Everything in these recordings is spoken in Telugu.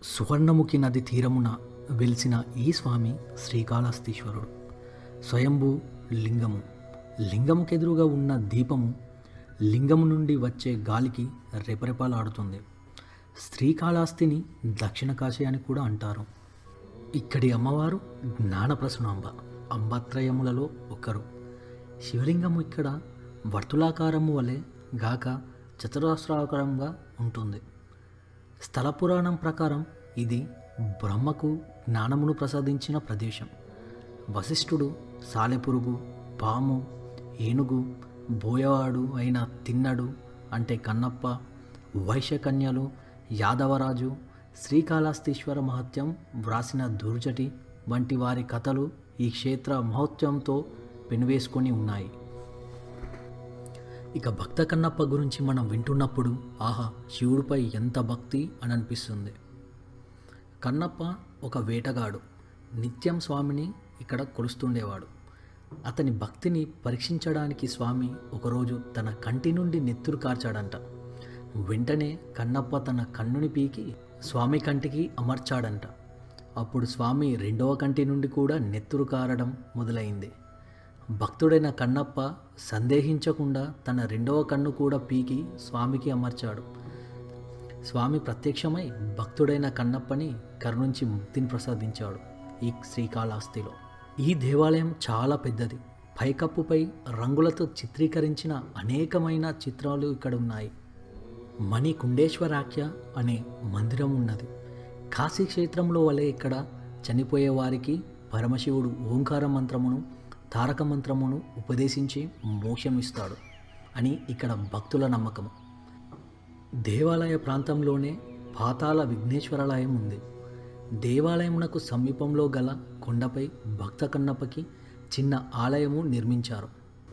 సువర్ణముఖి నది తీరమున వెలిసిన ఈ స్వామి శ్రీకాళహస్తీశ్వరుడు స్వయంభూ లింగము లింగముకెదురుగా ఉన్న దీపము లింగము నుండి వచ్చే గాలికి రెపరెపలాడుతుంది శ్రీకాళహస్తిని దక్షిణ కాశీ అని కూడా అంటారు ఇక్కడి అమ్మవారు జ్ఞానప్రసునాంబ అంబత్రయములలో ఒకరు శివలింగము ఇక్కడ వర్తులాకారము వలె గాక చతురస్రాకారంగా ఉంటుంది స్థల పురాణం ప్రకారం ఇది బ్రహ్మకు జ్ఞానమును ప్రసాదించిన ప్రదేశం వశిష్ఠుడు సాలెపురుగు పాము ఏనుగు బోయవాడు అయిన తిన్నడు అంటే కన్నప్ప వైశ్యకన్యలు యాదవరాజు శ్రీకాళహస్తీశ్వర మహత్యం వ్రాసిన దుర్జటి వంటి వారి కథలు ఈ క్షేత్ర మహత్యంతో పెనువేసుకొని ఉన్నాయి ఇక భక్త కన్నప్ప గురించి మనం వింటున్నప్పుడు ఆహా శివుడిపై ఎంత భక్తి అని అనిపిస్తుంది కన్నప్ప ఒక వేటగాడు నిత్యం స్వామిని ఇక్కడ కొలుస్తుండేవాడు అతని భక్తిని పరీక్షించడానికి స్వామి ఒకరోజు తన కంటి నుండి నెత్తురు కార్చాడంట వెంటనే కన్నప్ప తన కన్నుని పీకి స్వామి కంటికి అమర్చాడంట అప్పుడు స్వామి రెండవ కంటి నుండి కూడా నెత్తురు కారడం మొదలైంది భక్తుడైన కన్నప్ప సందేహించకుండా తన రెండవ కన్ను కూడా పీకి స్వామికి అమర్చాడు స్వామి ప్రత్యక్షమై భక్తుడైన కన్నప్పని కరుణించి ముక్తిని ప్రసాదించాడు ఈ శ్రీకాళహస్తిలో ఈ దేవాలయం చాలా పెద్దది పైకప్పుపై రంగులతో చిత్రీకరించిన అనేకమైన చిత్రాలు ఇక్కడ ఉన్నాయి మణి కుండేశ్వరాఖ్య అనే మందిరం ఉన్నది కాశీ క్షేత్రంలో వలె ఇక్కడ చనిపోయే వారికి పరమశివుడు ఓంకార మంత్రమును తారక మంత్రమును ఉపదేశించి మోక్షం ఇస్తాడు అని ఇక్కడ భక్తుల నమ్మకం దేవాలయ ప్రాంతంలోనే పాతాల విఘ్నేశ్వరాలయం ఉంది దేవాలయమునకు సమీపంలో గల కొండపై భక్త కన్నప్పకి చిన్న ఆలయము నిర్మించారు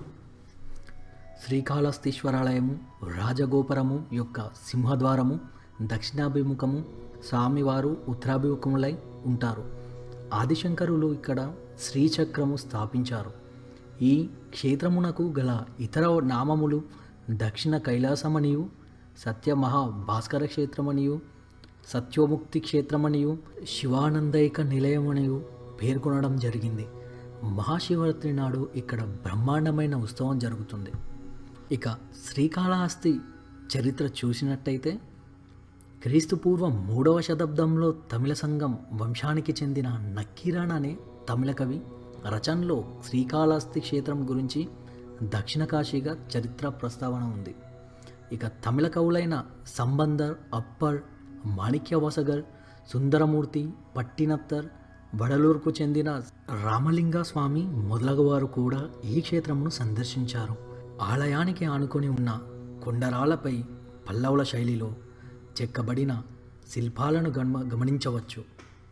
శ్రీకాళహస్తీశ్వరాలయము రాజగోపురము యొక్క సింహద్వారము దక్షిణాభిముఖము స్వామివారు ఉత్తరాభిముఖములై ఉంటారు ఆదిశంకరులు ఇక్కడ శ్రీచక్రము స్థాపించారు ఈ క్షేత్రమునకు గల ఇతర నామములు దక్షిణ కైలాసమనియు సత్యమహా భాస్కర క్షేత్రమనియు సత్యోముక్తి క్షేత్రమనియు శివానందైక నిలయమనియు పేర్కొనడం జరిగింది మహాశివరాత్రి నాడు ఇక్కడ బ్రహ్మాండమైన ఉత్సవం జరుగుతుంది ఇక శ్రీకాళహస్తి చరిత్ర చూసినట్టయితే క్రీస్తు పూర్వం మూడవ శతాబ్దంలో తమిళ సంఘం వంశానికి చెందిన నక్కీరాన్ అనే తమిళ కవి రచనలో శ్రీకాళహస్తి క్షేత్రం గురించి దక్షిణ కాశీగా చరిత్ర ప్రస్తావన ఉంది ఇక తమిళ కవులైన సంబందర్ అప్పర్ మాణిక్య వసగర్ సుందరమూర్తి పట్టినత్తర్ వడలూరుకు చెందిన రామలింగ స్వామి మొదలగువారు కూడా ఈ క్షేత్రమును సందర్శించారు ఆలయానికి ఆనుకొని ఉన్న కొండరాలపై పల్లవుల శైలిలో చెక్కబడిన శిల్పాలను గమ గమనించవచ్చు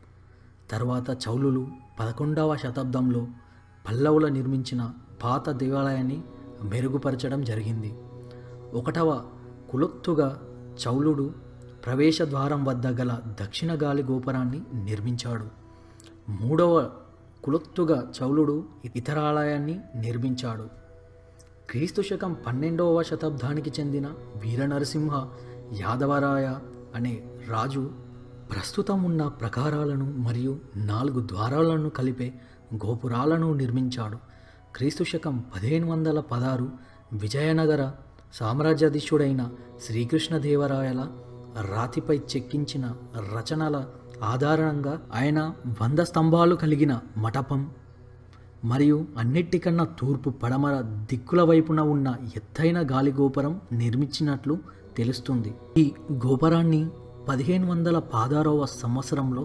తర్వాత చౌలులు పదకొండవ శతాబ్దంలో పల్లవుల నిర్మించిన పాత దేవాలయాన్ని మెరుగుపరచడం జరిగింది ఒకటవ కులొత్తుగా చౌలుడు ప్రవేశ ద్వారం వద్ద గల దక్షిణ గాలి గోపురాన్ని నిర్మించాడు మూడవ కులొత్తుగా చౌలుడు ఇతర ఆలయాన్ని నిర్మించాడు క్రీస్తు శకం పన్నెండవ శతాబ్దానికి చెందిన వీరనరసింహ యాదవరాయ అనే రాజు ప్రస్తుతం ఉన్న ప్రకారాలను మరియు నాలుగు ద్వారాలను కలిపే గోపురాలను నిర్మించాడు క్రీస్తు శకం పదిహేను వందల పదహారు విజయనగర సామ్రాజ్యాధీశుడైన శ్రీకృష్ణదేవరాయల రాతిపై చెక్కించిన రచనల ఆధారంగా ఆయన వంద స్తంభాలు కలిగిన మఠపం మరియు అన్నిటికన్నా తూర్పు పడమర దిక్కుల వైపున ఉన్న ఎత్తైన గాలి గోపురం నిర్మించినట్లు తెలుస్తుంది ఈ గోపురాన్ని పదిహేను వందల పదహారవ సంవత్సరంలో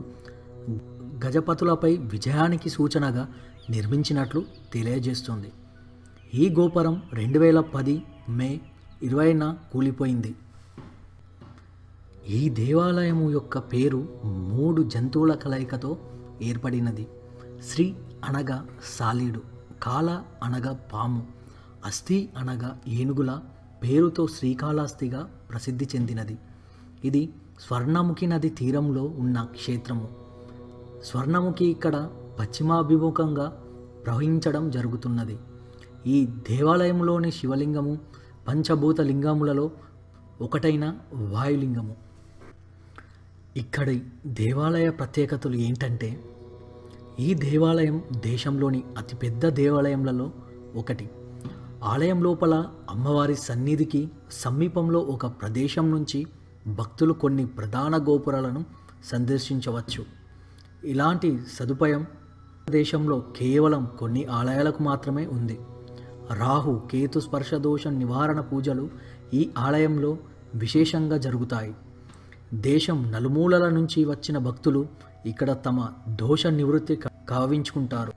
గజపతులపై విజయానికి సూచనగా నిర్మించినట్లు తెలియజేస్తుంది ఈ గోపురం రెండు వేల పది మే ఇరవైన కూలిపోయింది ఈ దేవాలయము యొక్క పేరు మూడు జంతువుల కలయికతో ఏర్పడినది శ్రీ అనగా సాలీడు కాల అనగా పాము అస్థి అనగా ఏనుగుల పేరుతో శ్రీకాళహస్తిగా ప్రసిద్ధి చెందినది ఇది స్వర్ణముఖి నది తీరంలో ఉన్న క్షేత్రము స్వర్ణముఖి ఇక్కడ పశ్చిమాభిముఖంగా ప్రవహించడం జరుగుతున్నది ఈ దేవాలయంలోని శివలింగము పంచభూత లింగములలో ఒకటైన వాయులింగము ఇక్కడి దేవాలయ ప్రత్యేకతలు ఏంటంటే ఈ దేవాలయం దేశంలోని అతిపెద్ద దేవాలయంలలో ఒకటి ఆలయం లోపల అమ్మవారి సన్నిధికి సమీపంలో ఒక ప్రదేశం నుంచి భక్తులు కొన్ని ప్రధాన గోపురాలను సందర్శించవచ్చు ఇలాంటి సదుపాయం దేశంలో కేవలం కొన్ని ఆలయాలకు మాత్రమే ఉంది రాహు కేతు స్పర్శ దోష నివారణ పూజలు ఈ ఆలయంలో విశేషంగా జరుగుతాయి దేశం నలుమూలల నుంచి వచ్చిన భక్తులు ఇక్కడ తమ దోష నివృత్తి కా- కావించుకుంటారు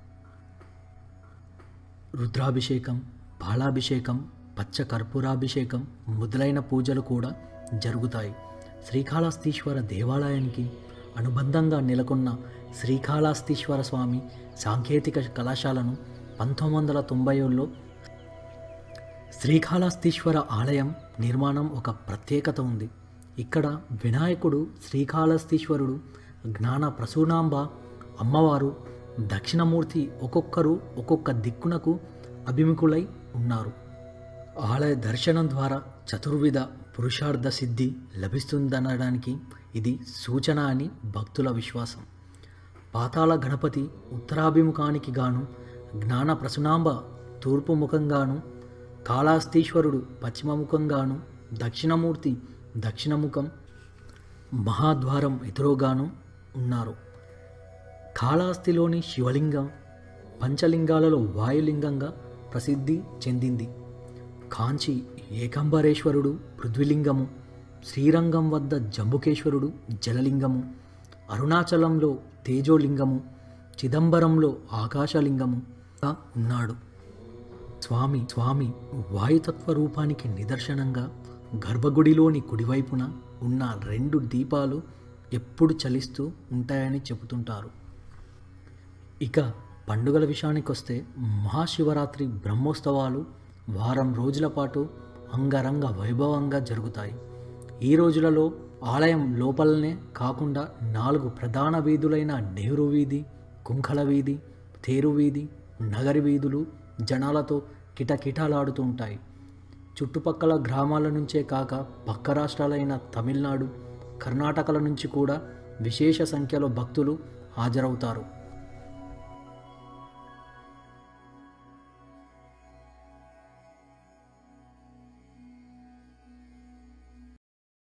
రుద్రాభిషేకం పాలాభిషేకం పచ్చ కర్పూరాభిషేకం మొదలైన పూజలు కూడా జరుగుతాయి శ్రీకాళహస్తీశ్వర దేవాలయానికి అనుబంధంగా నెలకొన్న శ్రీకాళహస్తీశ్వర స్వామి సాంకేతిక కళాశాలను పంతొమ్మిది వందల తొంభై ఏడులో శ్రీకాళహస్తీశ్వర ఆలయం నిర్మాణం ఒక ప్రత్యేకత ఉంది ఇక్కడ వినాయకుడు శ్రీకాళహస్తీశ్వరుడు జ్ఞాన ప్రసూనాంబ అమ్మవారు దక్షిణమూర్తి ఒక్కొక్కరు ఒక్కొక్క దిక్కునకు అభిముఖులై ఉన్నారు ఆలయ దర్శనం ద్వారా చతుర్విధ పురుషార్థ సిద్ధి లభిస్తుందనడానికి ఇది సూచన అని భక్తుల విశ్వాసం పాతాళ గణపతి ఉత్తరాభిముఖానికి గాను జ్ఞాన ప్రసునాంబ తూర్పు ముఖంగాను కాళాస్తీశ్వరుడు పశ్చిమముఖంగాను దక్షిణమూర్తి దక్షిణముఖం మహాద్వారం ఎదురుగాను ఉన్నారు కాళహస్తిలోని శివలింగం పంచలింగాలలో వాయులింగంగా ప్రసిద్ధి చెందింది కాంచి ఏకంబరేశ్వరుడు పృథ్వీలింగము శ్రీరంగం వద్ద జంబుకేశ్వరుడు జలలింగము అరుణాచలంలో తేజోలింగము చిదంబరంలో ఆకాశలింగము గా ఉన్నాడు స్వామి స్వామి వాయుతత్వ రూపానికి నిదర్శనంగా గర్భగుడిలోని కుడివైపున ఉన్న రెండు దీపాలు ఎప్పుడు చలిస్తూ ఉంటాయని చెబుతుంటారు ఇక పండుగల విషయానికి వస్తే మహాశివరాత్రి బ్రహ్మోత్సవాలు వారం రోజుల పాటు అంగరంగ వైభవంగా జరుగుతాయి ఈ రోజులలో ఆలయం లోపలనే కాకుండా నాలుగు ప్రధాన వీధులైన నెహ్రూ వీధి కుంకల వీధి తేరు వీధి నగరి వీధులు జనాలతో కిటకిటలాడుతూ ఉంటాయి చుట్టుపక్కల గ్రామాల నుంచే కాక పక్క రాష్ట్రాలైన తమిళనాడు కర్ణాటకల నుంచి కూడా విశేష సంఖ్యలో భక్తులు హాజరవుతారు